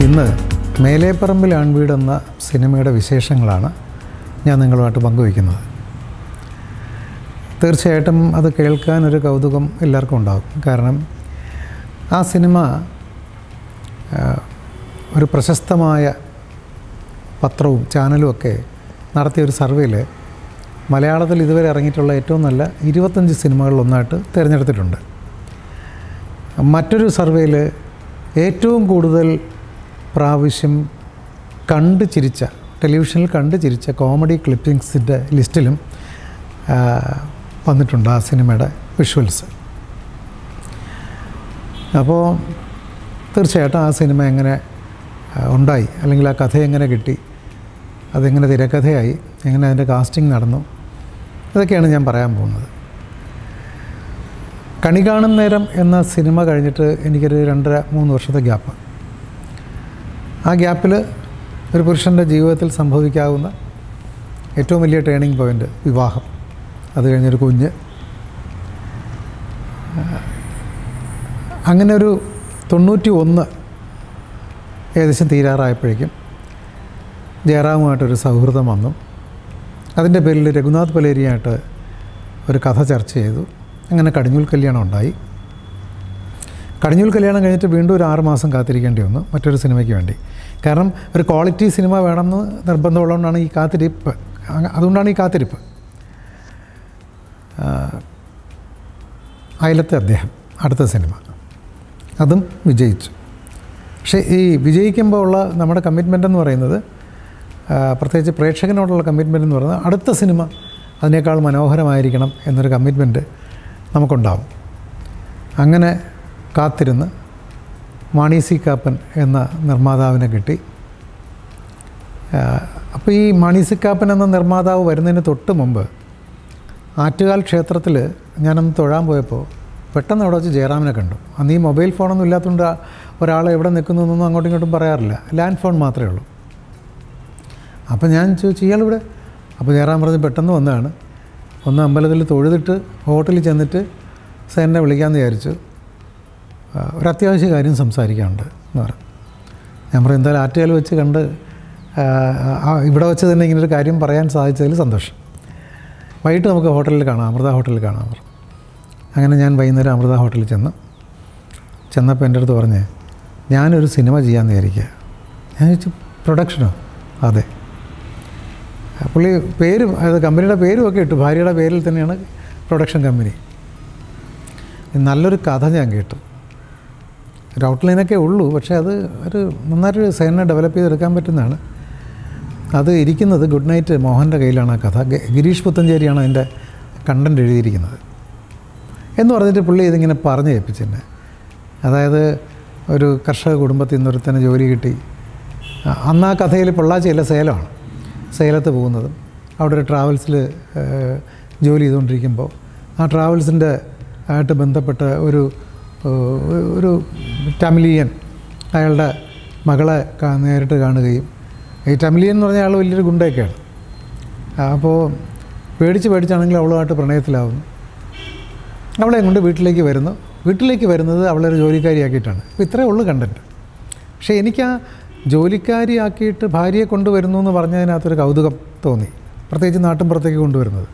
ഇന്ന് മേലേപ്പറമ്പിൽ ആൺവീട് എന്ന സിനിമയുടെ വിശേഷങ്ങളാണ് ഞാൻ നിങ്ങളുമായിട്ട് പങ്കുവയ്ക്കുന്നത് തീർച്ചയായിട്ടും അത് കേൾക്കാൻ ഒരു കൗതുകം എല്ലാവർക്കും ഉണ്ടാകും കാരണം ആ സിനിമ ആ, ഒരു പ്രശസ്തമായ പത്രവും ചാനലും ഒക്കെ നടത്തിയ ഒരു സർവേയിൽ മലയാളത്തിൽ ഇതുവരെ ഇറങ്ങിയിട്ടുള്ള ഏറ്റവും നല്ല ഇരുപത്തഞ്ച് സിനിമകളിലൊന്നായിട്ട് തിരഞ്ഞെടുത്തിട്ടുണ്ട് മറ്റൊരു സർവേയിൽ ഏറ്റവും കൂടുതൽ പ്രാവശ്യം കണ്ട് ചിരിച്ച ടെലിവിഷനിൽ കണ്ട് ചിരിച്ച കോമഡി ക്ലിപ്പിങ്സിൻ്റെ ലിസ്റ്റിലും ആ, വന്നിട്ടുണ്ട് ആ സിനിമയുടെ വിഷ്വൽസ് അപ്പോൾ തീർച്ചയായിട്ടും ആ സിനിമ എങ്ങനെ ആ, ഉണ്ടായി അല്ലെങ്കിൽ ആ കഥ എങ്ങനെ കിട്ടി അതെങ്ങനെ തിരക്കഥയായി എങ്ങനെ അതിൻ്റെ കാസ്റ്റിംഗ് നടന്നു ഇതൊക്കെയാണ് ഞാൻ പറയാൻ പോകുന്നത് കണി കാണും നേരം എന്ന സിനിമ കഴിഞ്ഞിട്ട് എനിക്കൊരു രണ്ടര മൂന്ന് വർഷത്തെ ഗ്യാപ്പ് ആ ഗ്യാപ്പിൽ ഒരു പുരുഷൻ്റെ ജീവിതത്തിൽ സംഭവിക്കാവുന്ന ഏറ്റവും വലിയ ടേണിംഗ് പോയിൻ്റ് വിവാഹം അത് കഴിഞ്ഞൊരു കുഞ്ഞ് അങ്ങനെ ഒരു തൊണ്ണൂറ്റി ഒന്ന് ഏകദേശം തീരാറായപ്പോഴേക്കും ജയറാമുമായിട്ടൊരു സൗഹൃദം വന്നു അതിൻ്റെ പേരിൽ രഘുനാഥ് പലേരിയായിട്ട് ഒരു കഥ ചർച്ച ചെയ്തു അങ്ങനെ കടിഞ്ഞൂൽ കല്യാണം ഉണ്ടായി കടിഞ്ഞൂൽ കല്യാണം കഴിഞ്ഞിട്ട് വീണ്ടും ഒരു ആറ് മാസം കാത്തിരിക്കേണ്ടി വന്നു മറ്റൊരു സിനിമയ്ക്ക് വേണ്ടി കാരണം ഒരു ക്വാളിറ്റി സിനിമ വേണമെന്ന് നിർബന്ധമുള്ളതുകൊണ്ടാണ് ഈ കാത്തിരിപ്പ് അങ്ങ- അതുകൊണ്ടാണ് ഈ കാത്തിരിപ്പ് ആ, അയലത്തെ അദ്ദേഹം അടുത്ത സിനിമ അതും വിജയിച്ചു പക്ഷേ ഈ വിജയിക്കുമ്പോൾ ഉള്ള നമ്മുടെ കമ്മിറ്റ്മെൻ്റ് എന്ന് പറയുന്നത് ആ, പ്രത്യേകിച്ച് പ്രേക്ഷകനോടുള്ള കമ്മിറ്റ്മെൻ്റ് എന്ന് പറയുന്നത് അടുത്ത സിനിമ അതിനേക്കാൾ മനോഹരമായിരിക്കണം എന്നൊരു കമ്മിറ്റ്മെൻറ്റ് നമുക്കുണ്ടാവും അങ്ങനെ കാത്തിരുന്ന് മാണി സി കാപ്പൻ എന്ന നിർമ്മാതാവിനെ കിട്ടി അപ്പോൾ ഈ മാണി സി കാപ്പൻ എന്ന നിർമ്മാതാവ് വരുന്നതിന് തൊട്ട് മുമ്പ് ആറ്റുകാൽ ക്ഷേത്രത്തിൽ ഞാനന്ന് തൊഴാൻ പോയപ്പോൾ പെട്ടെന്ന് അവിടെ വെച്ച് ജയറാമിനെ കണ്ടു അന്ന് ഈ മൊബൈൽ ഫോണൊന്നും ഇല്ലാത്തതുകൊണ്ട് ആ ഒരാൾ എവിടെ നിൽക്കുന്നു എന്നൊന്നും അങ്ങോട്ടും ഇങ്ങോട്ടും പറയാറില്ല ലാൻഡ് ഫോൺ മാത്രമേ ഉള്ളൂ അപ്പോൾ ഞാൻ ചോദിച്ചു ഇയാളിവിടെ അപ്പോൾ ജയറാം പറഞ്ഞ് പെട്ടെന്ന് വന്നതാണ് ഒന്ന് അമ്പലത്തിൽ തൊഴുതിട്ട് ഹോട്ടലിൽ ചെന്നിട്ട് സാറിനെ വിളിക്കാമെന്ന് വിചാരിച്ചു ആ, ഒരു അത്യാവശ്യ കാര്യം സംസാരിക്കാനുണ്ട് എന്ന് പറഞ്ഞു ഞാൻ പറയും എന്തായാലും ആറ്റുകാൽ വെച്ച് കണ്ട് ആ, ആ, ഇവിടെ വെച്ച് തന്നെ ഇങ്ങനെ ഒരു കാര്യം പറയാൻ സാധിച്ചതിൽ സന്തോഷം വൈകിട്ട് നമുക്ക് ഹോട്ടലിൽ കാണാം അമൃത ഹോട്ടലിൽ കാണാം പറഞ്ഞു അങ്ങനെ ഞാൻ വൈകുന്നേരം അമൃത ഹോട്ടലിൽ ചെന്നു ചെന്നപ്പോൾ എൻ്റെ അടുത്ത് പറഞ്ഞ് ഞാനൊരു സിനിമ ചെയ്യാമെന്ന് വിചാരിക്കുക ഞാൻ ചോദിച്ചു പ്രൊഡക്ഷനോ അതെ ആ പുള്ളി പേര് അത് കമ്പനിയുടെ പേരും ഒക്കെ ഇട്ടു ഭാര്യയുടെ പേരിൽ തന്നെയാണ് പ്രൊഡക്ഷൻ കമ്പനി നല്ലൊരു കഥ ഞാൻ കേട്ടു ഒരു ഔട്ട്ലൈനൊക്കെ ഉള്ളൂ പക്ഷേ അത് ഒരു നന്നായിട്ടൊരു സേന ഡെവലപ്പ് ചെയ്തെടുക്കാൻ പറ്റുന്നതാണ് അത് ഇരിക്കുന്നത് ഗുഡ് നൈറ്റ് മോഹൻ്റെ കയ്യിലാണ് ആ കഥ ഗ- ഗിരീഷ് പുത്തഞ്ചേരിയാണ് അതിൻ്റെ കണ്ടൻറ് എഴുതിയിരിക്കുന്നത് എന്ന് പറഞ്ഞിട്ട് പുള്ളി ഇതിങ്ങനെ പറഞ്ഞു കേൾപ്പിച്ചെന്നെ അതായത് ഒരു കർഷക കുടുംബത്തിൽ നിന്നൊരുത്തന്നെ ജോലി കിട്ടി അ- അന്ന് ആ കഥയിൽ പൊള്ളാച്ചിയല്ല സേലമാണ് സേലത്ത് പോകുന്നതും അവിടെ ഒരു ട്രാവൽസിൽ ജോലി ചെയ്തുകൊണ്ടിരിക്കുമ്പോൾ ആ ട്രാവൽസിൻ്റെ ആയിട്ട് ബന്ധപ്പെട്ട ഒരു ഏഹ്, ഒരു ടമിലിയൻ അയാളുടെ മകളെ കാ- നേരിട്ട് കാണുകയും ഈ ടമിലിയൻ എന്ന് പറഞ്ഞ ആൾ വലിയൊരു ഗുണ്ടയൊക്കെയാണ് അപ്പോൾ പേടിച്ച് പേടിച്ചാണെങ്കിൽ അവളുമായിട്ട് പ്രണയത്തിലാവുന്നു അവളെ കൊണ്ട് വീട്ടിലേക്ക് വരുന്നു വീട്ടിലേക്ക് വരുന്നത് അവളെ ഒരു ജോലിക്കാരിയാക്കിയിട്ടാണ് അപ്പോൾ ഇത്രയേ ഉള്ളൂ കണ്ടൻറ്റ് പക്ഷേ എനിക്ക് ആ ജോലിക്കാരിയാക്കിയിട്ട് ഭാര്യയെ കൊണ്ടുവരുന്നു എന്ന് പറഞ്ഞതിനകത്തൊരു കൗതുകം തോന്നി പ്രത്യേകിച്ച് നാട്ടിൻപുറത്തേക്ക് കൊണ്ടുവരുന്നത്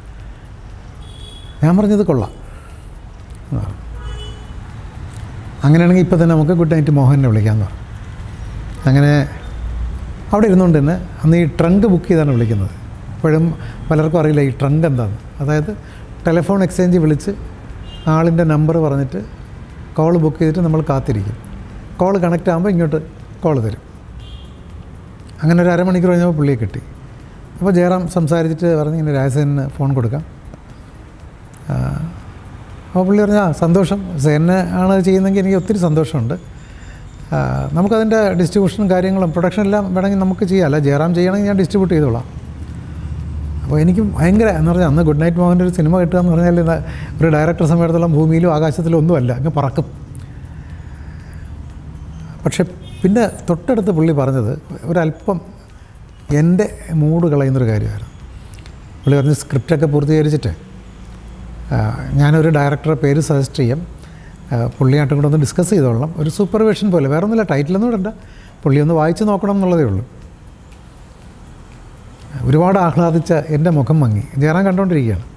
ഞാൻ പറഞ്ഞത് കൊള്ളാം എന്ന് പറഞ്ഞു. അങ്ങനെയാണെങ്കിൽ ഇപ്പോൾ തന്നെ നമുക്ക് ഗുഡ് നൈറ്റ് മോഹനെ വിളിക്കാമെന്ന് പറഞ്ഞു അങ്ങനെ അവിടെ ഇരുന്നുകൊണ്ട് തന്നെ അന്ന് ഈ ട്രങ്ക് ബുക്ക് ചെയ്താണ് വിളിക്കുന്നത് ഇപ്പോഴും പലർക്കും അറിയില്ല ഈ ട്രങ്ക് എന്താണെന്ന് അതായത് ടെലിഫോൺ എക്സ്ചേഞ്ച് വിളിച്ച് ആളിൻ്റെ നമ്പർ പറഞ്ഞിട്ട് കോൾ ബുക്ക് ചെയ്തിട്ട് നമ്മൾ കാത്തിരിക്കും കോൾ കണക്റ്റ് ആകുമ്പോൾ ഇങ്ങോട്ട് കോൾ തരും അങ്ങനെ ഒരു അരമണിക്കൂർ കഴിഞ്ഞപ്പോൾ പുള്ളിയെ കിട്ടി അപ്പോൾ ജയറാം സംസാരിച്ചിട്ട് പറഞ്ഞ് ഇങ്ങനെ രാജസേനന് ഫോൺ കൊടുക്കാം ആ, അപ്പോൾ പുള്ളി പറഞ്ഞു ആ സന്തോഷം സേനെ ആണ് ചെയ്യുന്നതെങ്കിൽ എനിക്ക് ഒത്തിരി സന്തോഷമുണ്ട് ആ, നമുക്കതിൻ്റെ ഡിസ്ട്രിബ്യൂഷനും കാര്യങ്ങളും പ്രൊഡക്ഷൻ എല്ലാം വേണമെങ്കിൽ നമുക്ക് ചെയ്യാം അല്ല ജയറാം ചെയ്യണമെങ്കിൽ ഞാൻ ഡിസ്ട്രിബ്യൂട്ട് ചെയ്തോളാം അപ്പോൾ എനിക്ക് ഭയങ്കര എന്ന് പറഞ്ഞാൽ അന്ന് ഗുഡ് നൈറ്റ് മോഹൻ്റെ ഒരു സിനിമ കിട്ടുക എന്ന് പറഞ്ഞാൽ ഇത് ഒരു ഡയറക്ടർ സമയത്തോളം ഭൂമിയിലും ആകാശത്തിലും ഒന്നുമല്ല അങ്ങ് പറക്കും പക്ഷെ പിന്നെ തൊട്ടടുത്ത് പുള്ളി പറഞ്ഞത് ഒരല്പം എൻ്റെ മൂഡ് കളയുന്നൊരു കാര്യമായിരുന്നു പുള്ളി പറഞ്ഞ് സ്ക്രിപ്റ്റൊക്കെ പൂർത്തീകരിച്ചിട്ട് ആ, ഞാനൊരു ഡയറക്ടറെ പേര് സജസ്റ്റ് ചെയ്യാം ആ, പുള്ളിയായിട്ടും കൂടെ ഒന്ന് ഡിസ്കസ് ചെയ്തോളണം ഒരു സൂപ്പർവിഷൻ പോലെ വേറെ ഒന്നുമില്ല ടൈറ്റിലൊന്നും ഇടണ്ട പുള്ളി ഒന്ന് വായിച്ച് നോക്കണം എന്നുള്ളതേ ഉള്ളൂ ഒരുപാട് ആഹ്ലാദിച്ച എൻ്റെ മുഖം മങ്ങി ജയറാം കണ്ടുകൊണ്ടിരിക്കുകയാണ്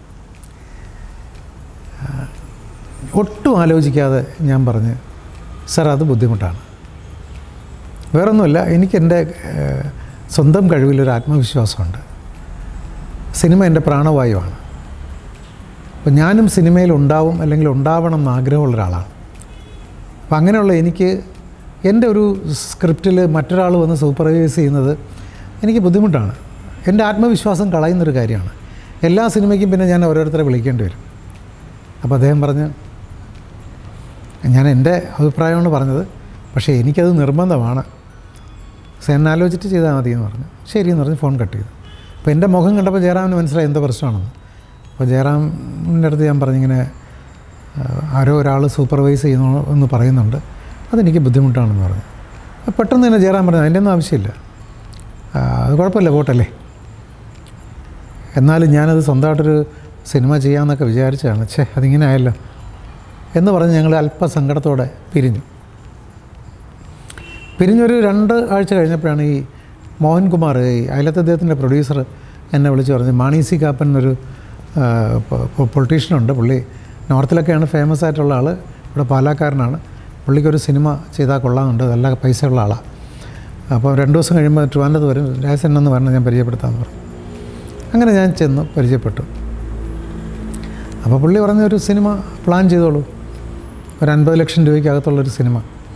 ആ, ഒട്ടും ആലോചിക്കാതെ ഞാൻ പറഞ്ഞ് സാർ അത് ബുദ്ധിമുട്ടാണ് വേറൊന്നുമില്ല എനിക്ക് എൻ്റെ ഏഹ്, സ്വന്തം കഴിവിലൊരു ആത്മവിശ്വാസമുണ്ട് സിനിമ എൻ്റെ പ്രാണവായുവാണ് അപ്പോൾ ഞാനും സിനിമയിൽ ഉണ്ടാവും അല്ലെങ്കിൽ ഉണ്ടാവണം എന്ന് ആഗ്രഹമുള്ള ഒരാളാണ് അപ്പം അങ്ങനെയുള്ള എനിക്ക് എൻ്റെ ഒരു സ്ക്രിപ്റ്റിൽ മറ്റൊരാൾ വന്ന് സൂപ്പർവൈസ് ചെയ്യുന്നത് എനിക്ക് ബുദ്ധിമുട്ടാണ് എൻ്റെ ആത്മവിശ്വാസം കളയുന്നൊരു കാര്യമാണ് എല്ലാ സിനിമയ്ക്കും പിന്നെ ഞാൻ ഓരോരുത്തരെ വിളിക്കേണ്ടി വരും അപ്പോൾ അദ്ദേഹം പറഞ്ഞ് ഞാൻ എൻ്റെ അഭിപ്രായമാണ് പറഞ്ഞത് പക്ഷേ എനിക്കത് നിർബന്ധമാണ് സെൻ ആലോചിച്ചിട്ട് ചെയ്താൽ മതി എന്ന് പറഞ്ഞു ശരി എന്ന് പറഞ്ഞ് ഫോൺ കട്ട് ചെയ്തു അപ്പോൾ എൻ്റെ മുഖം കണ്ടപ്പോൾ ജയറാമിന് മനസ്സിലായി എന്തോ പ്രശ്നമാണെന്ന് അപ്പോൾ ജയറാമിൻ്റെ അടുത്ത് ഞാൻ പറഞ്ഞിങ്ങനെ ആ, ആരോ ഒരാൾ സൂപ്പർവൈസ് ചെയ്യുന്നു എന്ന് പറയുന്നുണ്ട് അതെനിക്ക് ബുദ്ധിമുട്ടാണെന്ന് പറഞ്ഞു അപ്പോൾ പെട്ടെന്ന് തന്നെ ജയറാം പറഞ്ഞു അതിൻ്റെ ഒന്നും ആവശ്യമില്ല ആ, അത് കുഴപ്പമില്ല പോട്ടല്ലേ എന്നാലും ഞാനത് സ്വന്തമായിട്ടൊരു സിനിമ ചെയ്യാമെന്നൊക്കെ വിചാരിച്ചതാണ് ഛേ അതിങ്ങനെ ആയല്ലോ എന്ന് പറഞ്ഞ് ഞങ്ങൾ അല്പസങ്കടത്തോടെ പിരിഞ്ഞു പിരിഞ്ഞൊരു രണ്ട് ആഴ്ച കഴിഞ്ഞപ്പോഴാണ് ഈ മോഹൻകുമാർ ഈ അയലത്തെ അദ്ദേഹത്തിൻ്റെ പ്രൊഡ്യൂസർ എന്നെ വിളിച്ച് പറഞ്ഞു മാണി സി കാപ്പൻ എന്നൊരു പൊളിറ്റീഷ്യനുണ്ട് പുള്ളി നോർത്തിലൊക്കെയാണ് ഫേമസ് ആയിട്ടുള്ള ആൾ ഇവിടെ പാലാക്കാരനാണ് പുള്ളിക്കൊരു സിനിമ ചെയ്താൽ കൊള്ളാമെന്നുണ്ട് നല്ല പൈസയുള്ള ആളാണ് അപ്പോൾ രണ്ട് ദിവസം കഴിയുമ്പോൾ ട്രിവാൻഡത്ത് വരും രാജസൻ എന്ന് പറഞ്ഞ് ഞാൻ പരിചയപ്പെടുത്താമെന്ന് പറഞ്ഞു അങ്ങനെ ഞാൻ ചെന്നു പരിചയപ്പെട്ടു അപ്പോൾ പുള്ളി പറഞ്ഞ ഒരു സിനിമ പ്ലാൻ ചെയ്തോളൂ ഒരു അൻപത് ലക്ഷം രൂപയ്ക്കകത്തുള്ളൊരു സിനിമ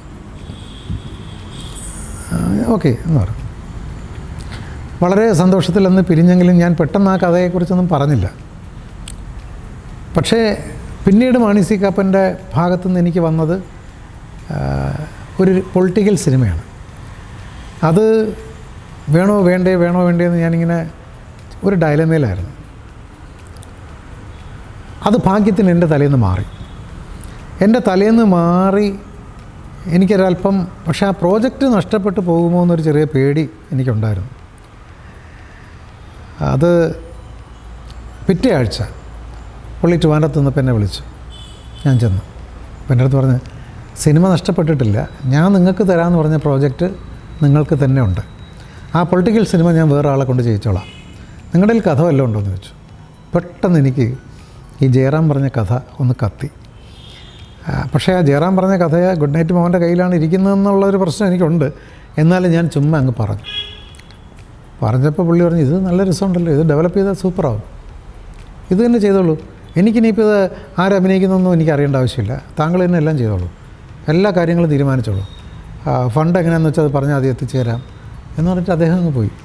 ഓക്കെ എന്ന് പറഞ്ഞു വളരെ സന്തോഷത്തിൽ അന്ന് പിരിഞ്ഞെങ്കിലും ഞാൻ പെട്ടെന്ന് ആ കഥയെക്കുറിച്ചൊന്നും പറഞ്ഞില്ല പക്ഷേ പിന്നീട് മാണി സി കാപ്പൻ്റെ ഭാഗത്തുനിന്ന് എനിക്ക് വന്നത് ആ, ഒരു പൊളിറ്റിക്കൽ സിനിമയാണ് അത് വേണോ വേണ്ടേ വേണോ വേണ്ടേ എന്ന് ഞാനിങ്ങനെ ഒരു ഡയലമയിലായിരുന്നു അത് ഭാഗ്യത്തിന് എൻ്റെ തലേന്ന് മാറി എൻ്റെ തലേന്ന് മാറി എനിക്കൊരല്പം പക്ഷേ ആ പ്രോജക്റ്റ് നഷ്ടപ്പെട്ടു പോകുമോ എന്നൊരു ചെറിയ പേടി എനിക്കുണ്ടായിരുന്നു അത് പിറ്റേ ആഴ്ച പുള്ളി ട്രിവാൻഡ്രത്ത് നിന്നപ്പോൾ എന്നെ വിളിച്ചു ഞാൻ ചെന്നു അപ്പം എൻ്റെ അടുത്ത് പറഞ്ഞ് സിനിമ നഷ്ടപ്പെട്ടിട്ടില്ല ഞാൻ നിങ്ങൾക്ക് തരാമെന്ന് പറഞ്ഞ പ്രോജക്റ്റ് നിങ്ങൾക്ക് തന്നെ ഉണ്ട് ആ പൊളിറ്റിക്കൽ സിനിമ ഞാൻ വേറെ ആളെ കൊണ്ട് ചെയ്യിച്ചോളാം നിങ്ങളുടെ കയ്യിൽ കഥ വല്ലതും ഉണ്ടോ എന്ന് ചോദിച്ചു പെട്ടെന്ന് എനിക്ക് ഈ ജയറാം പറഞ്ഞ കഥ ഒന്ന് കത്തി ആ, പക്ഷേ ആ ജയറാം പറഞ്ഞ കഥ ഗുഡ് നൈറ്റ് മോഹൻ്റെ കയ്യിലാണ് ഇരിക്കുന്നതെന്നുള്ളൊരു പ്രശ്നം എനിക്കുണ്ട് എന്നാലും ഞാൻ ചുമ്മാ അങ്ങ് പറഞ്ഞു പറഞ്ഞപ്പോൾ പുള്ളി പറഞ്ഞു ഇത് നല്ല രസമുണ്ടല്ലോ ഇത് ഡെവലപ്പ് ചെയ്താൽ സൂപ്പറാവും ഇത് തന്നെ ചെയ്തോളൂ എനിക്കിനിയിപ്പോൾ ഇത് ആരഭിനയിക്കുന്നൊന്നും എനിക്ക് അറിയേണ്ട ആവശ്യമില്ല താങ്കൾ തന്നെ എല്ലാം ചെയ്തോളൂ എല്ലാ കാര്യങ്ങളും തീരുമാനിച്ചോളൂ ആ, ഫണ്ട് എങ്ങനെയാണെന്ന് വെച്ചാൽ അത് പറഞ്ഞാൽ അത് എത്തിച്ചു തരാം എന്ന് പറഞ്ഞിട്ട് അദ്ദേഹം അങ്ങ് പോയി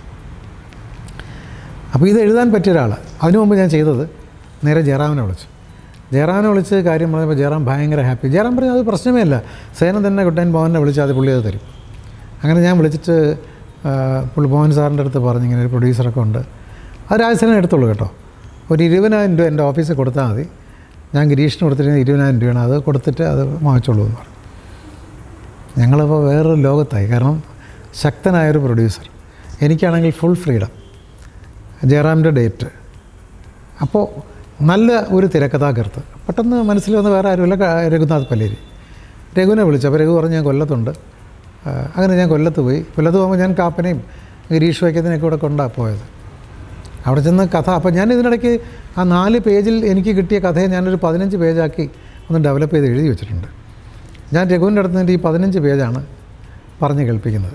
അപ്പോൾ ഇത് എഴുതാൻ പറ്റിയ ഒരാൾ അതിനു മുമ്പ് ഞാൻ ചെയ്തത് നേരെ ജയറാമിനെ വിളിച്ചു ജയറാമിനെ വിളിച്ച് കാര്യം പറഞ്ഞപ്പോൾ ജയറാം ഭയങ്കര ഹാപ്പി ജയറാം പറഞ്ഞു അത് പ്രശ്നമേ അല്ല സേന തന്നെ കുട്ടൻ ഭവനെ വിളിച്ച് അത് പുള്ളി അത് തരും അങ്ങനെ ഞാൻ വിളിച്ചിട്ട് ആ, പുള്ളി മോഹൻ സാറിൻ്റെ അടുത്ത് പറഞ്ഞു ഇങ്ങനെ ഒരു പ്രൊഡ്യൂസറൊക്കെ ഉണ്ട് അത് രാജസേന എടുത്തോളൂ കേട്ടോ ഒരു ഇരുപതിനായിരം രൂപ എൻ്റെ ഓഫീസിൽ കൊടുത്താൽ മതി ഞാൻ ഗിരീഷിന് കൊടുത്തിരുന്ന ഇരുപതിനായിരം രൂപയാണ് അത് കൊടുത്തിട്ട് അത് വാങ്ങിച്ചോളൂ എന്ന് പറഞ്ഞു ഞങ്ങളിപ്പോൾ വേറൊരു ലോകത്തായി കാരണം ശക്തനായൊരു പ്രൊഡ്യൂസർ എനിക്കാണെങ്കിൽ ഫുൾ ഫ്രീഡം ജയറാമിൻ്റെ ഡേറ്റ് അപ്പോൾ നല്ല ഒരു തിരക്കഥാകൃത്ത് പെട്ടെന്ന് മനസ്സിൽ വന്ന് വേറെ ആരുമില്ല ക- രഘുനാഥ് പല്ലേരി രഘുവിനെ വിളിച്ചു അപ്പോൾ രഘു പറഞ്ഞു ഞാൻ കൊല്ലത്തുണ്ട് ആ, അങ്ങനെ ഞാൻ കൊല്ലത്ത് പോയി കൊല്ലത്ത് പോകുമ്പോൾ ഞാൻ കാപ്പനെയും ഗിരീഷ് വൈക്കത്തിനെയൊക്കെ കൂടെ കൊണ്ടാണ് പോയത് അവിടെ ചെന്ന് കഥ അപ്പോൾ ഞാൻ ഇതിനിടയ്ക്ക് ആ നാല് പേജിൽ എനിക്ക് കിട്ടിയ കഥയെ ഞാനൊരു പതിനഞ്ച് പേജാക്കി ഒന്ന് ഡെവലപ്പ് ചെയ്ത് എഴുതി വെച്ചിട്ടുണ്ട് ഞാൻ രഘുവിൻ്റെ അടുത്ത് നിന്നിട്ട് ഈ പതിനഞ്ച് പേജാണ് പറഞ്ഞ് കേൾപ്പിക്കുന്നത്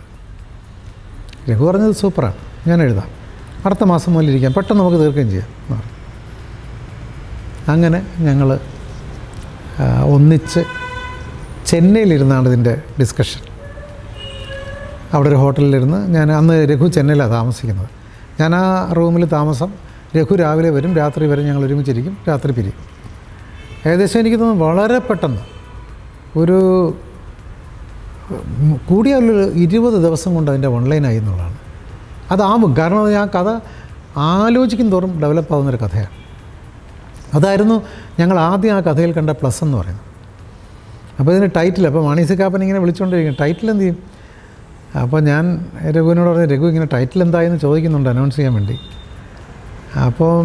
രഘു പറഞ്ഞത് സൂപ്പറാണ് ഞാൻ എഴുതാം അടുത്ത മാസം മുതൽ ഇരിക്കാം പെട്ടെന്ന് നമുക്ക് തീർക്കുകയും ചെയ്യാം എന്ന് പറഞ്ഞു അങ്ങനെ ഞങ്ങൾ ഒന്നിച്ച് ചെന്നൈയിലിരുന്നാണ് ഇതിൻ്റെ ഡിസ്കഷൻ അവിടെ ഒരു ഹോട്ടലിലിരുന്ന് ഞാൻ അന്ന് രഘു ചെന്നൈയിലാണ് താമസിക്കുന്നത് ഞാൻ ആ റൂമിൽ താമസം രഘു രാവിലെ വരും രാത്രി വരെ ഞങ്ങൾ ഒരുമിച്ചിരിക്കും രാത്രി പിരിയും ഏകദേശം എനിക്ക് തോന്നുന്നു വളരെ പെട്ടെന്ന് ഒരു ഉം, കൂടിയ ഒരു ഇരുപത് ദിവസം കൊണ്ട് അതിൻ്റെ ഓൺലൈനായി എന്നുള്ളതാണ് അതാവും കാരണം അത് ഞാൻ കഥ ആലോചിക്കും തോറും ഡെവലപ്പ് ആവുന്നൊരു കഥയാണ് അതായിരുന്നു ഞങ്ങൾ ആദ്യം ആ കഥയിൽ കണ്ട പ്ലസ് എന്ന് പറയുന്നത് അപ്പോൾ ഇതിന് ടൈറ്റിൽ അപ്പോൾ മാണി സി കാപ്പൻ ഇങ്ങനെ വിളിച്ചുകൊണ്ടിരിക്കും ടൈറ്റിൽ എന്ത് ചെയ്യും അപ്പോൾ ഞാൻ രഘുവിനോട് പറഞ്ഞു രഘു ഇങ്ങനെ ടൈറ്റിൽ എന്തായെന്ന് ചോദിക്കുന്നുണ്ട് അനൗൺസ് ചെയ്യാൻ വേണ്ടി അപ്പോൾ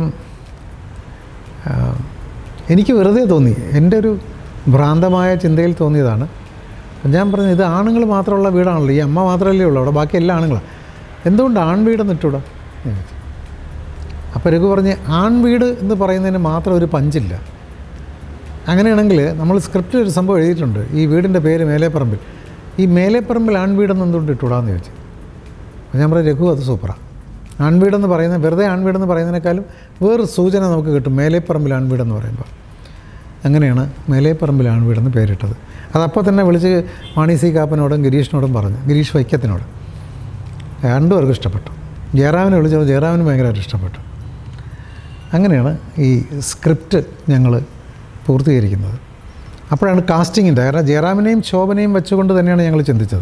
ആ, എനിക്ക് വെറുതെ തോന്നി എൻ്റെ ഒരു ഭ്രാന്തമായ ചിന്തയിൽ തോന്നിയതാണ് അപ്പം ഞാൻ പറഞ്ഞു ഇത് ആണുങ്ങൾ മാത്രമുള്ള വീടാണല്ലോ ഈ അമ്മ മാത്രമല്ലേ ഉള്ളൂ അവിടെ ബാക്കി എല്ലാ ആണുങ്ങളാണ് എന്തുകൊണ്ട് ആൺവീടെന്ന് ഇട്ടൂടാ എന്ന് ചോദിച്ചു. അപ്പോൾ രഘു പറഞ്ഞ് ആൺവീട് എന്ന് പറയുന്നതിന് മാത്രം ഒരു പഞ്ചില്ല അങ്ങനെയാണെങ്കിൽ നമ്മൾ സ്ക്രിപ്റ്റിൽ ഒരു സംഭവം എഴുതിയിട്ടുണ്ട് ഈ വീടിൻ്റെ പേര് മേലേപ്പറമ്പിൽ ഈ മേലേപ്പറമ്പിൽ ആൺവീടെന്ന് എന്തുകൊണ്ട് ഇട്ടൂടാന്ന് ചോദിച്ചു അപ്പോൾ ഞാൻ പറഞ്ഞു രഘു അത് സൂപ്പറാണ് ആൺവീടെന്ന് പറയുന്ന വെറുതെ ആൺവീടെന്ന് പറയുന്നതിനേക്കാളും വേറൊരു സൂചന നമുക്ക് കിട്ടും മേലേപ്പറമ്പിൽ ആൺവീടെന്ന് പറയുമ്പോൾ അങ്ങനെയാണ് മേലേപ്പറമ്പിൽ ആൺവീടെന്ന് പേരിട്ടത് അതപ്പോൾ തന്നെ വിളിച്ച് മാണി സി കാപ്പനോടും ഗിരീഷിനോടും പറഞ്ഞു ഗിരീഷ് വൈക്കത്തിനോട് രണ്ടുപേർക്കും ഇഷ്ടപ്പെട്ടു ജയറാമിനെ വിളിച്ചപ്പോൾ ജയറാമിന് ഭയങ്കരമായിട്ട് ഇഷ്ടപ്പെട്ടു അങ്ങനെയാണ് ഈ സ്ക്രിപ്റ്റ് ഞങ്ങൾ പൂർത്തീകരിക്കുന്നത് അപ്പോഴാണ് കാസ്റ്റിങ്ങിൻ്റെ കാരണം ജയറാമിനെയും ശോഭനയും വെച്ചുകൊണ്ട് തന്നെയാണ് ഞങ്ങൾ ചിന്തിച്ചത്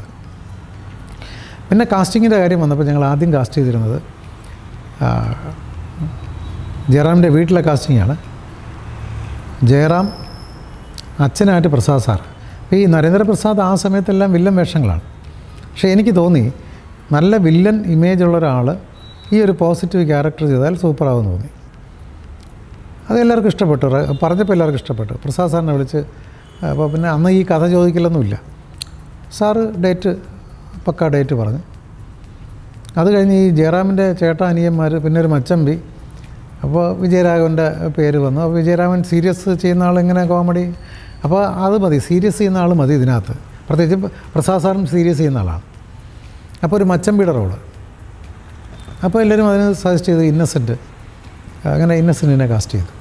പിന്നെ കാസ്റ്റിങ്ങിൻ്റെ കാര്യം വന്നപ്പോൾ ഞങ്ങൾ ആദ്യം കാസ്റ്റ് ചെയ്തിരുന്നത് ആ, ജയറാമിൻ്റെ വീട്ടിലെ കാസ്റ്റിംഗാണ് ജയറാം അച്ഛനായിട്ട് പ്രസാദ് സാർ അപ്പോൾ ഈ നരേന്ദ്രപ്രസാദ് ആ സമയത്തെല്ലാം വില്ലൻ വേഷങ്ങളാണ് പക്ഷേ എനിക്ക് തോന്നി നല്ല വില്ലൻ ഇമേജ് ഉള്ള ഒരാൾ ഈ ഒരു പോസിറ്റീവ് ക്യാരക്ടർ ചെയ്താൽ സൂപ്പറാകുമെന്ന് തോന്നി അത് എല്ലാവർക്കും ഇഷ്ടപ്പെട്ടു റ- പറഞ്ഞപ്പോൾ എല്ലാവർക്കും ഇഷ്ടപ്പെട്ടു പ്രസാദ് സാറിനെ വിളിച്ച് അപ്പോൾ പിന്നെ അന്ന് ഈ കഥ ചോദിക്കലൊന്നുമില്ല സാറ് ഡേറ്റ് പക്ക ഡേറ്റ് പറഞ്ഞു അത് കഴിഞ്ഞ് ഈ ജയറാമിൻ്റെ ചേട്ട അനിയന്മാർ പിന്നെ ഒരു മച്ചമ്പി അപ്പോൾ വിജയരാഘവൻ്റെ പേര് വന്നു അപ്പോൾ വിജയരാമൻ സീരിയസ് ചെയ്യുന്ന ആൾ ഇങ്ങനെ കോമഡി അപ്പോൾ അത് മതി സീരിയസ് ചെയ്യുന്ന ആൾ മതി ഇതിനകത്ത് പ്രത്യേകിച്ച് പ്രസാദ് സാറും സീരിയസ് ചെയ്യുന്ന ആളാണ് അപ്പോൾ ഒരു മച്ചമ്പിയുടെ റോള് അപ്പോൾ എല്ലാവരും അതിന് സജസ്റ്റ് ചെയ്തു ഇന്നസെൻറ്റ് അങ്ങനെ ഇന്നസെൻറ്റിനെ കാസ്റ്റ് ചെയ്തു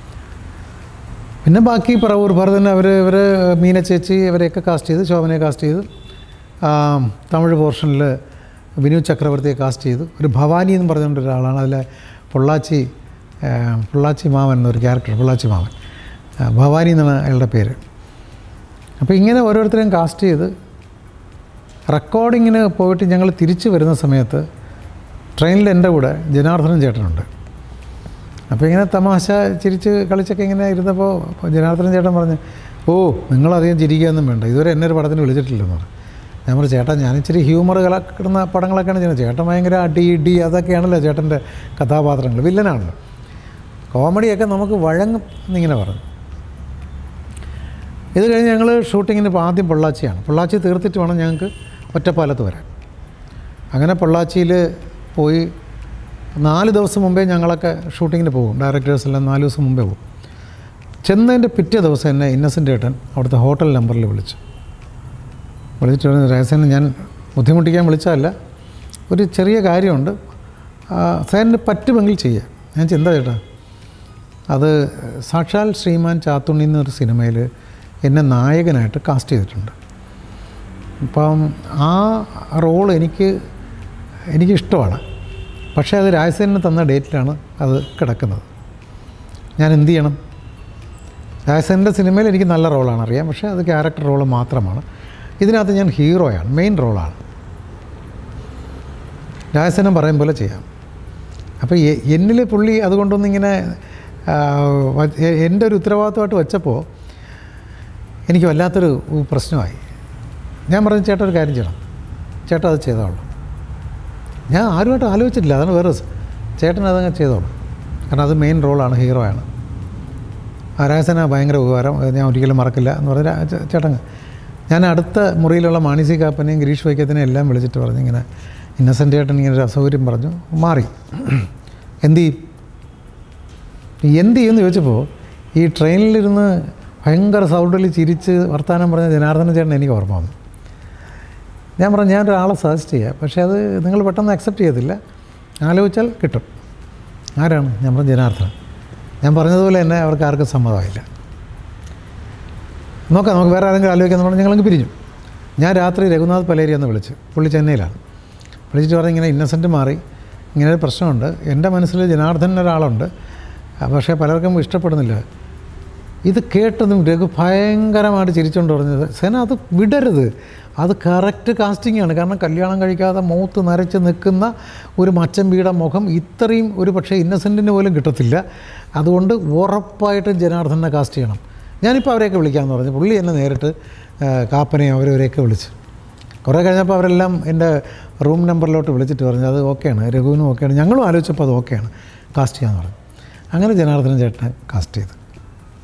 പിന്നെ ബാക്കി പറവൂർ ഭരതൻ അവർ ഇവർ മീന ചേച്ചി ഇവരെയൊക്കെ കാസ്റ്റ് ചെയ്ത് ശോഭനയെ കാസ്റ്റ് ചെയ്തു ആ, തമിഴ് പോർഷനിൽ വിനു ചക്രവർത്തിയെ കാസ്റ്റ് ചെയ്തു ഒരു ഭവാനി എന്ന് പറഞ്ഞുകൊണ്ട് ഒരാളാണ് അതിലെ പൊള്ളാച്ചി ആ, പൊള്ളാച്ചി മാമൻ എന്നൊരു ക്യാരക്ടർ പൊള്ളാച്ചി മാമൻ ആ, ഭവാനി എന്നാണ് അയാളുടെ പേര് അപ്പോൾ ഇങ്ങനെ ഓരോരുത്തരെയും കാസ്റ്റ് ചെയ്ത് റെക്കോർഡിങ്ങിന് പോയിട്ട് ഞങ്ങൾ തിരിച്ചു വരുന്ന സമയത്ത് ട്രെയിനിൽ എൻ്റെ കൂടെ ജനാർദ്ദനൻ ചേട്ടനുണ്ട് അപ്പോൾ ഇങ്ങനെ തമാശ ചിരിച്ച് കളിച്ചൊക്കെ ഇങ്ങനെ ഇരുന്നപ്പോൾ അപ്പോൾ ജനാർദ്ദനൻ ചേട്ടൻ പറഞ്ഞു ഓ നിങ്ങളധികം ചിരിക്കുകയൊന്നും വേണ്ട ഇതുവരെ എന്നെ ഒരു പടത്തിന് വിളിച്ചിട്ടില്ലെന്ന് പറഞ്ഞു ഞാൻ പറഞ്ഞു ചേട്ടാ ഞാൻ ഇച്ചിരി ഹ്യൂമർ കലക്കുന്ന പടങ്ങളൊക്കെയാണ് ചെയ്യുന്നത് ചേട്ടൻ ഭയങ്കര അടി ഇടി അതൊക്കെയാണല്ലോ ചേട്ടൻ്റെ കഥാപാത്രങ്ങൾ വില്ലനാണല്ലോ കോമഡിയൊക്കെ നമുക്ക് വഴങ്ങും എന്നിങ്ങനെ പറഞ്ഞു ഇത് കഴിഞ്ഞ് ഞങ്ങൾ ഷൂട്ടിങ്ങിന് ഇപ്പോൾ ആദ്യം പൊള്ളാച്ചിയാണ് പൊള്ളാച്ചി തീർത്തിട്ട് വേണം ഞങ്ങൾക്ക് ഒറ്റപ്പാലത്ത് വരാൻ അങ്ങനെ പൊള്ളാച്ചിയിൽ പോയി നാല് ദിവസം മുമ്പേ ഞങ്ങളൊക്കെ ഷൂട്ടിങ്ങിന് പോകും ഡയറക്ടേഴ്സ് എല്ലാം നാല് ദിവസം മുമ്പേ പോകും ചെന്നതിൻ്റെ പിറ്റേ ദിവസം എന്നെ ഇന്നസെൻ്റ് ഏട്ടൻ അവിടുത്തെ ഹോട്ടൽ നമ്പറിൽ വിളിച്ചു വിളിച്ചിട്ട് പറഞ്ഞു രഹസ്യം ഞാൻ ബുദ്ധിമുട്ടിക്കാൻ വിളിച്ചതല്ല ഒരു ചെറിയ കാര്യമുണ്ട് ആ, സാറിന് പറ്റുമെങ്കിൽ ചെയ്യാം ഞാൻ ചിന്ത ചേട്ടാ അത് സാക്ഷാൽ ശ്രീമാൻ ചാത്തുണ്ണി എന്നൊരു സിനിമയിൽ എന്നെ നായകനായിട്ട് കാസ്റ്റ് ചെയ്തിട്ടുണ്ട് അപ്പം ആ റോൾ എനിക്ക് എനിക്കിഷ്ടമാണ് പക്ഷേ അത് രാജസേനന് തന്ന ഡേറ്റിലാണ് അത് കിടക്കുന്നത് ഞാൻ എന്ത് ചെയ്യണം രാജസേനൻ്റെ സിനിമയിൽ എനിക്ക് നല്ല റോളാണ് അറിയാം പക്ഷേ അത് ക്യാരക്ടർ റോള് മാത്രമാണ് ഇതിനകത്ത് ഞാൻ ഹീറോയാണ് മെയിൻ റോളാണ് രാജസേനൻ പറയും പോലെ ചെയ്യാം അപ്പോൾ എ- എന്നിൽ പുള്ളി അതുകൊണ്ടൊന്നും ഇങ്ങനെ ആ, വ- എ- എൻ്റെ ഒരു ഉത്തരവാദിത്തമായിട്ട് വെച്ചപ്പോൾ എനിക്ക് വല്ലാത്തൊരു പ്രശ്നമായി ഞാൻ പറഞ്ഞു ചേട്ടാ ഒരു കാര്യം ചെയ്യണം ചേട്ടാ അത് ചെയ്തോളൂ ഞാൻ ആരുമായിട്ട് ആലോചിച്ചിട്ടില്ല അതാണ് വേറെ രസം. ചേട്ടൻ അതങ്ങ് ചെയ്തോളൂ കാരണം അത് മെയിൻ റോളാണ് ഹീറോയാണ് ആരാസന ഭയങ്കര ഉപകാരം അത് ഞാൻ ഒരിക്കലും മറക്കില്ല എന്ന് പറഞ്ഞ ചേട്ടൻ ഞാൻ അടുത്ത മുറിയിലുള്ള മാണിസി കാപ്പനെയും ഗിരീഷ് വൈക്കത്തിനെയും എല്ലാം വിളിച്ചിട്ട് പറഞ്ഞു ഇങ്ങനെ ഇന്നസെൻ്റ് ചേട്ടൻ ഇങ്ങനെ ഒരു അസൗകര്യം പറഞ്ഞു മാറി എന്ത് ചെയ്യും എന്ത് ചെയ്യുമെന്ന് ചോദിച്ചപ്പോൾ ഈ ട്രെയിനിലിരുന്ന് ഭയങ്കര സൗണ്ടിൽ ചിരിച്ച് വർത്തമാനം പറഞ്ഞ ജനാർദ്ദന ചേട്ടൻ എനിക്ക് ഓർമ്മ വന്നു ഞാൻ പറഞ്ഞു ഞാൻ ഒരാളെ സജസ്റ്റ് ചെയ്യാം പക്ഷേ അത് നിങ്ങൾ പെട്ടെന്ന് അക്സെപ്റ്റ് ചെയ്യത്തില്ല ആലോചിച്ചാൽ കിട്ടും ആരാണ് ഞാൻ പറഞ്ഞു ജനാർദ്ദനൻ ഞാൻ പറഞ്ഞതുപോലെ തന്നെ അവർക്ക് ആർക്കും സമ്മതമായില്ല നോക്കാം നമുക്ക് വേറെ ആരെങ്കിലും ആലോചിക്കാന്ന് പറഞ്ഞ് ഞങ്ങളങ്ങ് പിരിഞ്ഞു ഞാൻ രാത്രി രഘുനാഥ് പലേരി എന്ന് വിളിച്ച് പുള്ളി ചെന്നൈയിലാണ് വിളിച്ചിട്ട് പറഞ്ഞ് ഇങ്ങനെ ഇന്നസെൻറ്റ് മാറി ഇങ്ങനെ ഒരു പ്രശ്നമുണ്ട് എൻ്റെ മനസ്സിൽ ജനാർദ്ദനൻ ഒരാളുണ്ട് ആ, പക്ഷേ പലർക്കും ഇഷ്ടപ്പെടുന്നില്ല ഇത് കേട്ടതും രഘു ഭയങ്കരമായിട്ട് ചിരിച്ചുകൊണ്ട് പറഞ്ഞത് സേന അത് വിടരുത് അത് കറക്റ്റ് കാസ്റ്റിംഗ് ആണ് കാരണം കല്യാണം കഴിക്കാതെ മൂത്ത് നരച്ച് നിൽക്കുന്ന ഒരു മച്ചമ്പിയുടെ മുഖം ഇത്രയും ഒരു പക്ഷേ ഇന്നസെൻറ്റിന് പോലും കിട്ടത്തില്ല അതുകൊണ്ട് ഉറപ്പായിട്ടും ജനാർദ്ദനെ കാസ്റ്റ് ചെയ്യണം ഞാനിപ്പോൾ അവരെയൊക്കെ വിളിക്കാമെന്ന് പറഞ്ഞു പുള്ളി എന്നെ നേരിട്ട് ആ, കാപ്പനെയും അവരവരെയൊക്കെ വിളിച്ചു കുറേ കഴിഞ്ഞപ്പോൾ അവരെല്ലാം എൻ്റെ റൂം നമ്പറിലോട്ട് വിളിച്ചിട്ട് പറഞ്ഞു അത് ഓക്കെയാണ് രഘുവിനും ഓക്കെയാണ് ഞങ്ങളും ആലോചിച്ചപ്പോൾ അത് ഓക്കെയാണ് കാസ്റ്റ് ചെയ്യാമെന്ന് പറഞ്ഞു അങ്ങനെ ജനാർദ്ദനൻ ചേട്ടനെ കാസ്റ്റ് ചെയ്തു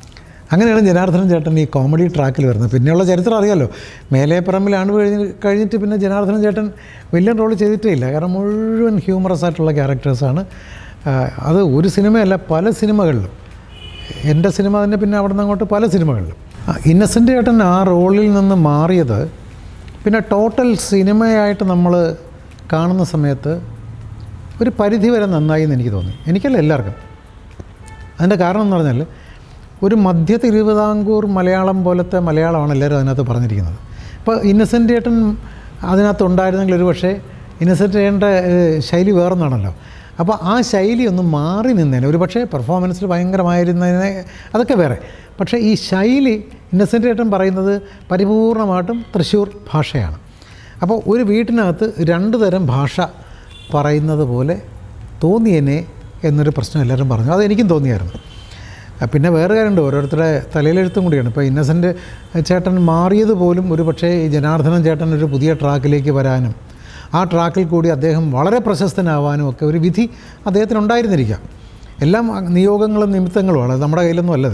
അങ്ങനെയാണ് ജനാർദ്ദനൻ ചേട്ടൻ ഈ കോമഡി ട്രാക്കിൽ വരുന്നത് പിന്നെയുള്ള ചരിത്രം അറിയാമല്ലോ മേലേപ്പറമ്പിലാണ് കഴിഞ്ഞ് കഴിഞ്ഞിട്ട് പിന്നെ ജനാർദ്ദനൻ ചേട്ടൻ വലിയ റോൾ ചെയ്തിട്ടേ ഇല്ല കാരണം മുഴുവൻ ഹ്യൂമറസ് ആയിട്ടുള്ള ക്യാരക്ടേഴ്സാണ് അത് ഒരു സിനിമയല്ല പല സിനിമകളിലും എൻ്റെ സിനിമ തന്നെ പിന്നെ അവിടെ നിന്ന് അങ്ങോട്ട് പല സിനിമകളിലും ഇന്നസെൻ്റ് ചേട്ടൻ ആ റോളിൽ നിന്ന് മാറിയത് പിന്നെ ടോട്ടൽ സിനിമയായിട്ട് നമ്മൾ കാണുന്ന സമയത്ത് ഒരു പരിധി വരെ നന്നായി എന്ന് എനിക്ക് തോന്നി എനിക്കല്ല എല്ലാവർക്കും അതിൻ്റെ കാരണം എന്ന് പറഞ്ഞാൽ ഒരു മധ്യ തിരുവിതാംകൂർ മലയാളം പോലത്തെ മലയാളമാണ് എല്ലാവരും അതിനകത്ത് പറഞ്ഞിരിക്കുന്നത് ഇപ്പോൾ ഇന്നസെൻ്റ് ഏട്ടൻ അതിനകത്ത് ഉണ്ടായിരുന്നെങ്കിൽ ഒരു പക്ഷേ ഇന്നസെൻ്റ് ഏട്ടൻ്റെ ഏഹ്, ശൈലി വേറൊന്നാണല്ലോ അപ്പോൾ ആ ശൈലി ഒന്ന് മാറി നിന്നേനെ ഒരു പക്ഷേ പെർഫോമൻസിൽ ഭയങ്കരമായിരുന്നതിനെ അതൊക്കെ വേറെ പക്ഷേ ഈ ശൈലി ഇന്നസെൻ്റ് ഏട്ടൻ പറയുന്നത് പരിപൂർണമായിട്ടും തൃശ്ശൂർ ഭാഷയാണ് അപ്പോൾ ഒരു വീട്ടിനകത്ത് രണ്ട് തരം ഭാഷ പറയുന്നത് പോലെ തോന്നിയെന്നെ എന്നൊരു പ്രശ്നം എല്ലാവരും പറഞ്ഞു അതെനിക്കും തോന്നിയായിരുന്നു ആ, പിന്നെ വേറെ കാര്യമുണ്ട് ഓരോരുത്തരുടെ തലയിലെഴുത്തും കൂടിയാണ് ഇപ്പോൾ ഇന്നസെൻ്റ് ചേട്ടൻ മാറിയത് പോലും ഒരു പക്ഷേ ഈ ജനാർദ്ദനൻ ചേട്ടൻ ഒരു പുതിയ ട്രാക്കിലേക്ക് വരാനും ആ ട്രാക്കിൽ കൂടി അദ്ദേഹം വളരെ പ്രശസ്തനാവാനും ഒക്കെ ഒരു വിധി അദ്ദേഹത്തിന് ഉണ്ടായിരുന്നിരിക്കാം എല്ലാം നിയോഗങ്ങളും നിമിത്തങ്ങളുമാണ് അത് നമ്മുടെ കയ്യിലൊന്നും അല്ലത്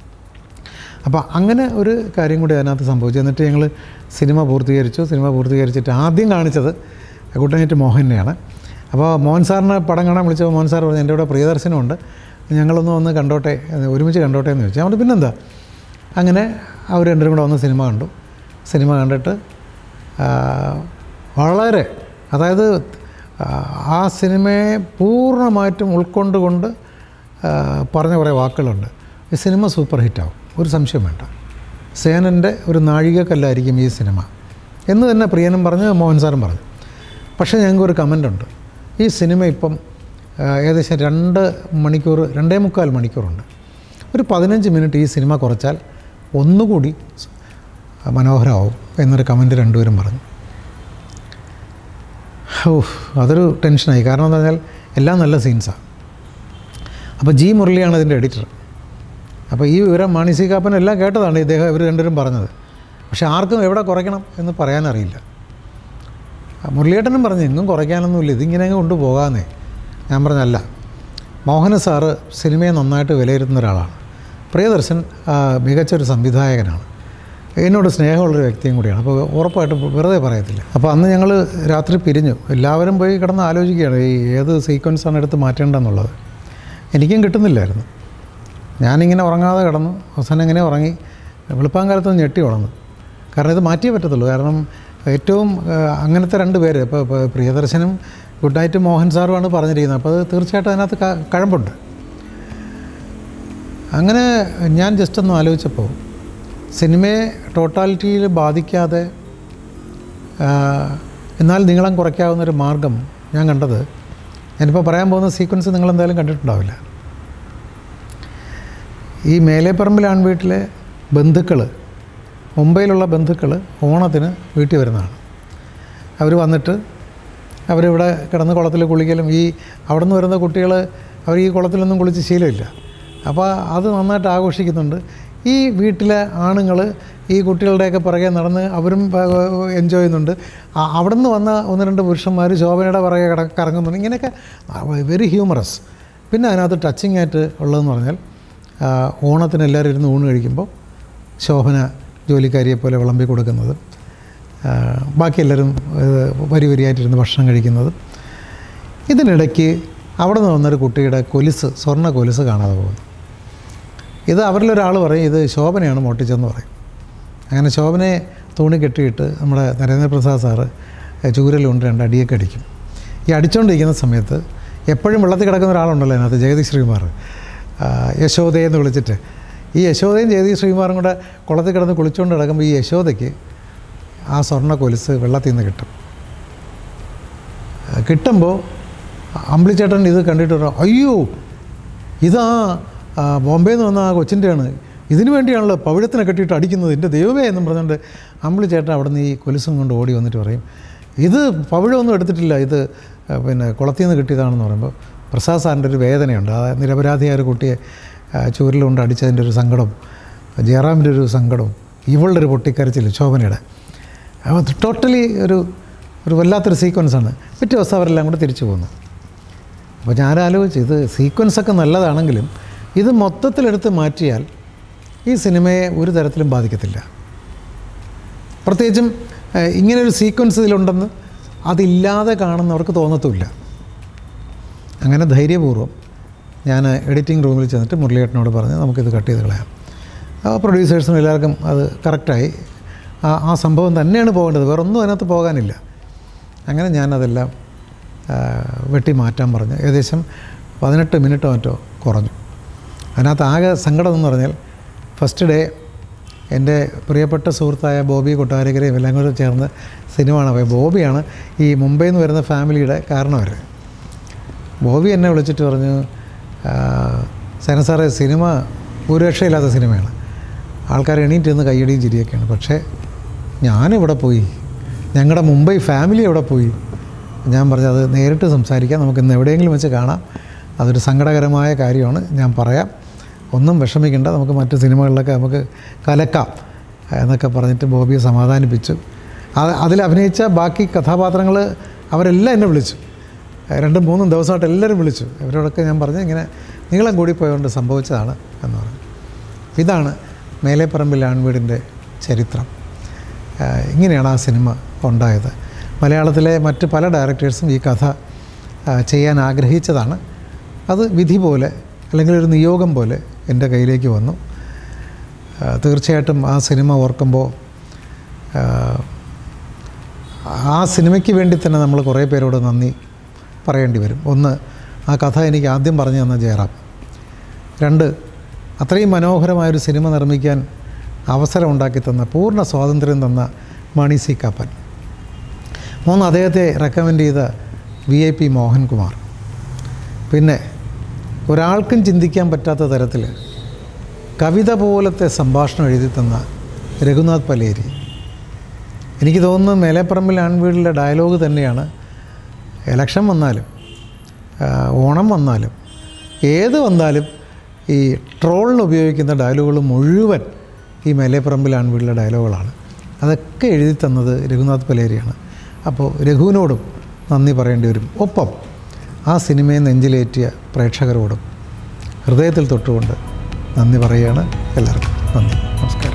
അപ്പോൾ അങ്ങനെ ഒരു കാര്യം കൂടി അതിനകത്ത് സംഭവിച്ചു എന്നിട്ട് ഞങ്ങൾ സിനിമ പൂർത്തീകരിച്ചു സിനിമ പൂർത്തീകരിച്ചിട്ട് ആദ്യം കാണിച്ചത് ഗുഡ് നൈറ്റ് മോഹനെയാണ് അപ്പോൾ മോഹൻ സാറിനെ പടം കാണാൻ വിളിച്ചപ്പോൾ മോഹൻ സാർ പറഞ്ഞു എൻ്റെ ഇവിടെ പ്രിയദർശനമുണ്ട് ഞങ്ങളൊന്ന് വന്ന് കണ്ടോട്ടെ ഒരുമിച്ച് കണ്ടോട്ടെ എന്ന് ചോദിച്ചു അവിടെ പിന്നെന്താ അങ്ങനെ അവർ രണ്ടുപേരും കൂടെ വന്ന് സിനിമ കണ്ടു സിനിമ കണ്ടിട്ട് ആ, വളരെ അതായത് ആ, ആ സിനിമയെ പൂർണ്ണമായിട്ടും ഉൾക്കൊണ്ടുകൊണ്ട് ആ, പറഞ്ഞ കുറേ വാക്കുകളുണ്ട് ഈ സിനിമ സൂപ്പർ ഹിറ്റാവും ഒരു സംശയം വേണ്ട സേനൻ്റെ ഒരു നാഴികക്കല്ലായിരിക്കും ഈ സിനിമ എന്ന് തന്നെ പ്രിയനും പറഞ്ഞ് മോഹൻ സാറും പറഞ്ഞു പക്ഷേ ഞങ്ങൾക്ക് ഒരു കമൻ്റ് ഉണ്ട് ഈ സിനിമ ഇപ്പം ആ, ഏകദേശം രണ്ട് മണിക്കൂർ രണ്ടേ മുക്കാൽ മണിക്കൂറുണ്ട് ഒരു പതിനഞ്ച് മിനിറ്റ് ഈ സിനിമ കുറച്ചാൽ ഒന്നുകൂടി സ്- മനോഹരമാവും എന്നൊരു കമൻറ്റ് രണ്ടുപേരും പറഞ്ഞു ഓ അതൊരു ടെൻഷനായി കാരണം എന്താ പറഞ്ഞാൽ എല്ലാം നല്ല സീൻസാണ് അപ്പോൾ ജി മുരളിയാണ് ഇതിൻ്റെ എഡിറ്റർ അപ്പോൾ ഈ വിവരം മാണി സി കാപ്പൻ എല്ലാം കേട്ടതാണ് ഇദ്ദേഹം ഇവർ രണ്ടുപേരും പറഞ്ഞത് പക്ഷേ ആർക്കും എവിടെ കുറയ്ക്കണം എന്ന് പറയാനറിയില്ല ആ, മുരളിയേട്ടനും പറഞ്ഞു എങ്ങും കുറയ്ക്കാനൊന്നുമില്ല ഇതിങ്ങനെ അങ്ങ് കൊണ്ടുപോകാമെന്നേ ഞാൻ പറഞ്ഞല്ല മോഹന സാറ് സിനിമയെ നന്നായിട്ട് വിലയിരുത്തുന്ന ഒരാളാണ് പ്രിയദർശൻ ആ, മികച്ചൊരു സംവിധായകനാണ് എന്നോട് സ്നേഹമുള്ളൊരു വ്യക്തിയും കൂടിയാണ് അപ്പോൾ ഉറപ്പായിട്ടും വെറുതെ പറയത്തില്ല അപ്പോൾ അന്ന് ഞങ്ങൾ രാത്രി പിരിഞ്ഞു എല്ലാവരും പോയി കിടന്ന് ആലോചിക്കുകയാണ് ഈ ഏത് സീക്വൻസാണ് എടുത്ത് മാറ്റേണ്ടതെന്നുള്ളത് എനിക്കും കിട്ടുന്നില്ലായിരുന്നു ഞാനിങ്ങനെ ഉറങ്ങാതെ കിടന്നു അവസാനം ഇങ്ങനെ ഉറങ്ങി വെളുപ്പാങ്കാലത്ത് ഞെട്ടി ഉണർന്നു കാരണം ഇത് മാറ്റിയേ പറ്റത്തുള്ളൂ കാരണം ഏറ്റവും ആ, അങ്ങനത്തെ രണ്ട് പേര് ഇപ്പോൾ ഇപ്പോൾ പ്രിയദർശനും ഗുഡ് നൈറ്റ് മോഹൻ സാറുമാണ് പറഞ്ഞിരിക്കുന്നത് അപ്പോൾ അത് തീർച്ചയായിട്ടും അതിനകത്ത് ക- കഴമ്പുണ്ട് അങ്ങനെ ഞാൻ ജസ്റ്റ് ഒന്ന് ആലോചിച്ചപ്പോൾ സിനിമയെ ടോട്ടാലിറ്റിയിൽ ബാധിക്കാതെ ആ, എന്നാൽ നീളം കുറയ്ക്കാവുന്നൊരു മാർഗം ഞാൻ കണ്ടത് ഞാനിപ്പോൾ പറയാൻ പോകുന്ന സീക്വൻസ് നിങ്ങൾ എന്തായാലും കണ്ടിട്ടുണ്ടാവില്ല ഈ മേലേപ്പറമ്പിൽ ആൺവീട്ടിലെ ബന്ധുക്കൾ മുംബൈയിലുള്ള ബന്ധുക്കൾ ഓണത്തിന് വീട്ടിൽ വരുന്നതാണ് അവർ വന്നിട്ട് അവരിവിടെ കിടന്ന് കുളത്തിൽ കുളിക്കലും ഈ അവിടെ നിന്ന് വരുന്ന കുട്ടികൾ അവർ ഈ കുളത്തിലൊന്നും കുളിച്ച് ശീലമില്ല അപ്പോൾ അത് നന്നായിട്ട് ആഘോഷിക്കുന്നുണ്ട് ഈ വീട്ടിലെ ആണുങ്ങൾ ഈ കുട്ടികളുടെയൊക്കെ പിറകെ നടന്ന് അവരും എൻജോയ് ചെയ്യുന്നുണ്ട് ആ- അവിടെ നിന്ന് വന്ന ഒന്ന് രണ്ട് പുരുഷന്മാർ ശോഭനയുടെ പിറകെ കിട കറങ്ങുന്നുണ്ട് ഇങ്ങനെയൊക്കെ വെരി ഹ്യൂമറസ് പിന്നെ അതിനകത്ത് ടച്ചിങ് ആയിട്ട് ഉള്ളതെന്ന് പറഞ്ഞാൽ ആ, ഓണത്തിന് എല്ലാവരും ഇരുന്ന് ഊണ് കഴിക്കുമ്പോൾ ശോഭന ജോലിക്കാരിയെ പോലെ വിളമ്പി കൊടുക്കുന്നത് ആ, ബാക്കി എല്ലാവരും ഏഹ്, വരി വരിയായിട്ടിരുന്ന് ഭക്ഷണം കഴിക്കുന്നത് ഇതിനിടയ്ക്ക് അവിടെ നിന്ന് വന്നൊരു കുട്ടിയുടെ കൊലുസ് സ്വർണ്ണ കൊലുസ് കാണാതെ പോകുന്നു ഇത് അവരിലൊരാൾ പറയും ഇത് ശോഭനയാണ് മോട്ടിച്ചെന്ന് പറയും അങ്ങനെ ശോഭനയെ തൂണി കെട്ടിയിട്ട് നമ്മുടെ നരേന്ദ്രപ്രസാദ് സാറ് ചൂരലുകൊണ്ട് രണ്ട് അടിയൊക്കെ അടിക്കും ഈ അടിച്ചുകൊണ്ടിരിക്കുന്ന സമയത്ത് എപ്പോഴും വെള്ളത്തിൽ കിടക്കുന്ന ഒരാളുണ്ടല്ലോ അതിനകത്ത് ജഗദീഷ് ശ്രീകുമാർ ആ, യശോദയെന്ന് വിളിച്ചിട്ട് ഈ യശോദയും ജഗദീഷ് ശ്രീകുമാറും കൂടെ കുളത്തിൽ കിടന്ന് കുളിച്ചുകൊണ്ട് കിടക്കുമ്പോൾ ഈ യശോദയ്ക്ക് ആ സ്വർണ്ണ കൊലുസ് വെള്ളത്തിൽ നിന്ന് കിട്ടും ആ, കിട്ടുമ്പോൾ അമ്പിളിച്ചേട്ടൻ ഇത് കണ്ടിട്ട് പറഞ്ഞു അയ്യോ ഇതാ ആ, ബോംബെയിൽ നിന്ന് വന്ന ആ കൊച്ചിൻ്റെയാണ് ഇതിനു വേണ്ടിയാണല്ലോ പവിഴത്തിനെ കെട്ടിയിട്ട് അടിക്കുന്നത് എൻ്റെ ദൈവമേ എന്നും പറഞ്ഞുകൊണ്ട് അമ്പിളി ചേട്ടൻ അവിടെ നിന്ന് ഈ കൊലുസും കൊണ്ട് ഓടി വന്നിട്ട് പറയും ഇത് പവിഴമൊന്നും എടുത്തിട്ടില്ല ഇത് ആ, പിന്നെ കുളത്തിൽ നിന്ന് കിട്ടിയതാണെന്ന് പറയുമ്പോൾ പ്രസാദ് സാറിൻ്റെ ഒരു വേദനയുണ്ട് ആ നിരപരാധിയായ ഒരു കുട്ടിയെ ആ, ചൂരിലുകൊണ്ട് അടിച്ചതിൻ്റെ ഒരു സങ്കടം ജയറാമിൻ്റെ ഒരു സങ്കടവും ഇവളുടെ ഒരു പൊട്ടിക്കരച്ചിൽ ശോഭനയുടെ അപ്പോൾ ടോട്ടലി ഒരു ഒരു വല്ലാത്തൊരു സീക്വൻസാണ് പിറ്റേ ദിവസം അവരെല്ലാം കൂടെ തിരിച്ചു പോകുന്നു അപ്പോൾ ഞാൻ ആലോചിച്ചു ഇത് സീക്വൻസൊക്കെ നല്ലതാണെങ്കിലും ഇത് മൊത്തത്തിലെടുത്ത് മാറ്റിയാൽ ഈ സിനിമയെ ഒരു തരത്തിലും ബാധിക്കത്തില്ല പ്രത്യേകിച്ചും ഏഹ്, ഇങ്ങനൊരു സീക്വൻസ് ഇതിലുണ്ടെന്ന് അതില്ലാതെ കാണുന്നവർക്ക് തോന്നത്തുമില്ല അങ്ങനെ ധൈര്യപൂർവ്വം ഞാൻ എഡിറ്റിംഗ് റൂമിൽ ചെന്നിട്ട് മുരളിയേട്ടനോട് പറഞ്ഞ് നമുക്കിത് കട്ട് ചെയ്ത് കളയാം ആ പ്രൊഡ്യൂസേഴ്സിനും എല്ലാവർക്കും അത് കറക്റ്റായി ആ ആ സംഭവം തന്നെയാണ് പോകേണ്ടത് വേറെ ഒന്നും അതിനകത്ത് പോകാനില്ല അങ്ങനെ ഞാനതെല്ലാം ആ, വെട്ടി മാറ്റാൻ പറഞ്ഞു ഏകദേശം പതിനെട്ട് മിനിറ്റോ മറ്റോ കുറഞ്ഞു അതിനകത്ത് ആകെ സങ്കടം എന്ന് പറഞ്ഞാൽ ഫസ്റ്റ് ഡേ എൻ്റെ പ്രിയപ്പെട്ട സുഹൃത്തായ ബോബി കൊട്ടാരക്കരയും എല്ലാം കൂടെ ചേർന്ന് സിനിമ കാണാൻ പോയി ബോബിയാണ് ഈ മുംബൈയിൽ നിന്ന് വരുന്ന ഫാമിലിയുടെ കാരണവർ ബോബി എന്നെ വിളിച്ചിട്ട് പറഞ്ഞു "ആ, സേന സാറേ സിനിമ ഒരു രക്ഷയില്ലാത്ത സിനിമയാണ് ആൾക്കാർ എണീറ്റ് നിന്ന് കയ്യടിയും ചിരിയൊക്കെയാണ് പക്ഷേ ഞാനിവിടെ പോയി ഞങ്ങളുടെ മുംബൈ ഫാമിലി എവിടെ പോയി ഞാൻ പറഞ്ഞു അത് നേരിട്ട് സംസാരിക്കാം നമുക്ക് ഇന്ന് എവിടെയെങ്കിലും വെച്ച് കാണാം അതൊരു സങ്കടകരമായ കാര്യമാണ് ഞാൻ പറയാം ഒന്നും വിഷമിക്കേണ്ട നമുക്ക് മറ്റു സിനിമകളിലൊക്കെ നമുക്ക് കലക്കാം എന്നൊക്കെ പറഞ്ഞിട്ട് ബോബിയെ സമാധാനിപ്പിച്ചു അത് അതിൽ അഭിനയിച്ച ബാക്കി കഥാപാത്രങ്ങൾ അവരെല്ലാം എന്നെ വിളിച്ചു രണ്ടും മൂന്നും ദിവസമായിട്ട് എല്ലാവരും വിളിച്ചു ഇവരോടൊക്കെ ഞാൻ പറഞ്ഞു ഇങ്ങനെ നീളം കൂടി പോയതുകൊണ്ട് സംഭവിച്ചതാണ് എന്ന് പറഞ്ഞു ഇതാണ് മേലേപ്പറമ്പിൽ ആൺവീടിൻ്റെ ചരിത്രം ആ, ഇങ്ങനെയാണ് ആ സിനിമ ഉണ്ടായത് മലയാളത്തിലെ മറ്റ് പല ഡയറക്ടേഴ്സും ഈ കഥ ആ, ചെയ്യാൻ ആഗ്രഹിച്ചതാണ് അത് വിധി പോലെ അല്ലെങ്കിൽ ഒരു നിയോഗം പോലെ എൻ്റെ കയ്യിലേക്ക് വന്നു ആ, തീർച്ചയായിട്ടും ആ സിനിമ ഓർക്കുമ്പോൾ ആ, ആ സിനിമയ്ക്ക് വേണ്ടി തന്നെ നമ്മൾ കുറേ പേരോട് നന്ദി പറയേണ്ടി വരും ഒന്ന് ആ കഥ എനിക്ക് ആദ്യം പറഞ്ഞു തന്ന ജയറാം രണ്ട് അത്രയും മനോഹരമായൊരു സിനിമ നിർമ്മിക്കാൻ അവസരം ഉണ്ടാക്കി തന്ന പൂർണ്ണ സ്വാതന്ത്ര്യം തന്ന മണി സി കാപ്പൻ മൂന്ന് അദ്ദേഹത്തെ റെക്കമെൻഡ് ചെയ്ത വി ഐ പി മോഹൻകുമാർ പിന്നെ ഒരാൾക്കും ചിന്തിക്കാൻ പറ്റാത്ത തരത്തിൽ കവിത പോലത്തെ സംഭാഷണം എഴുതി തന്ന രഘുനാഥ് പലേരി എനിക്ക് തോന്നുന്നു മേലേപ്പറമ്പിൽ ആൺവീടിലെ ഡയലോഗ് തന്നെയാണ് ഇലക്ഷൻ വന്നാലും ആ, ഓണം വന്നാലും ഏത് വന്നാലും ഈ ട്രോളിന് ഉപയോഗിക്കുന്ന ഡയലോഗുകൾ മുഴുവൻ ഈ മേലേപ്പറമ്പിൽ ആൺവീടിലെ ഡയലോഗുകളാണ് അതൊക്കെ എഴുതി തന്നത് രഘുനാഥ് പലേരിയാണ് അപ്പോൾ രഘുവിനോടും നന്ദി പറയേണ്ടി വരും ഒപ്പം ആ സിനിമയെ നെഞ്ചിലേറ്റിയ പ്രേക്ഷകരോടും ഹൃദയത്തിൽ തൊട്ടുകൊണ്ട് നന്ദി പറയുകയാണ് എല്ലാവർക്കും നന്ദി നമസ്കാരം